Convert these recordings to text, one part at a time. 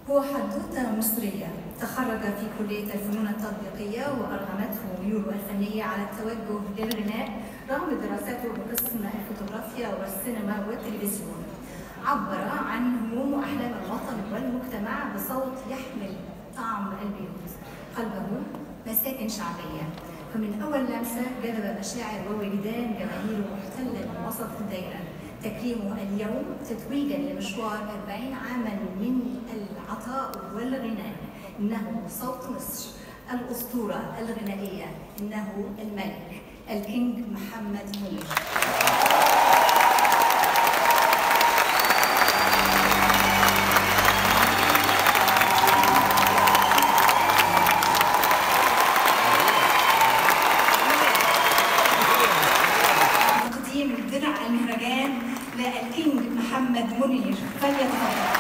هو حدوتة مصرية تخرج في كلية الفنون التطبيقية وأرغمته ميوله الفنية على التوجه للغناء رغم دراسته بقسم الفوتوغرافيا والسينما والتلفزيون عبر عن هموم وأحلام الوطن والمجتمع بصوت يحمل طعم البيوت قلبه مساكن شعبية فمن أول لمسة جذب مشاعر ووجدان جماهيره محتلا وسط الدائرة تكريمه اليوم تتويجا لمشوار 40 عاما من العطاء والغناء إنه صوت مصر الأسطورة الغنائية إنه الملك الكينج محمد منير تقديم درع المهرجان للكينج محمد منير فليتفضل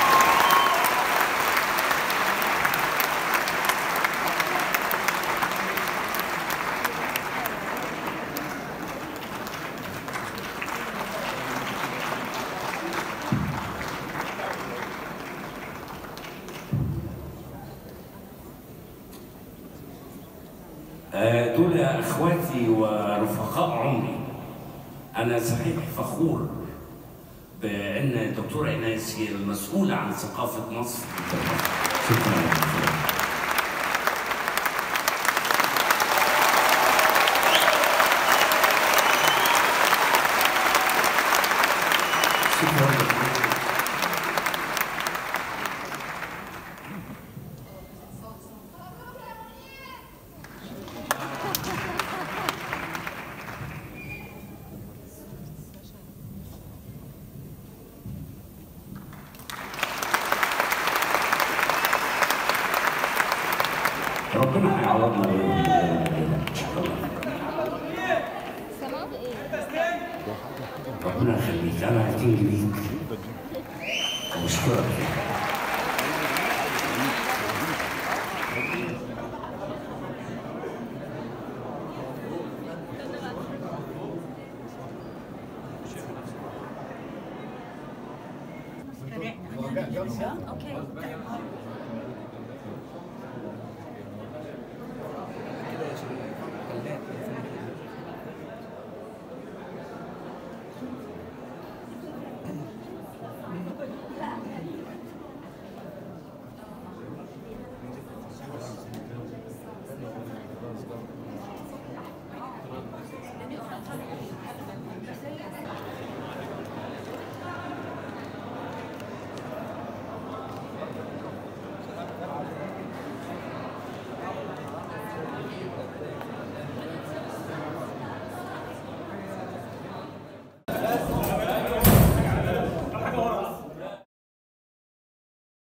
آه، دول اخواتي ورفقاء عمري انا صحيح فخور بان الدكتوره ايناس هي المسؤوله عن ثقافه مصر شكرا شكرا ربنا هيعوضنا بيهم ان شاء الله ربنا يخليك انا هتيجي بيك واشكرك Okay.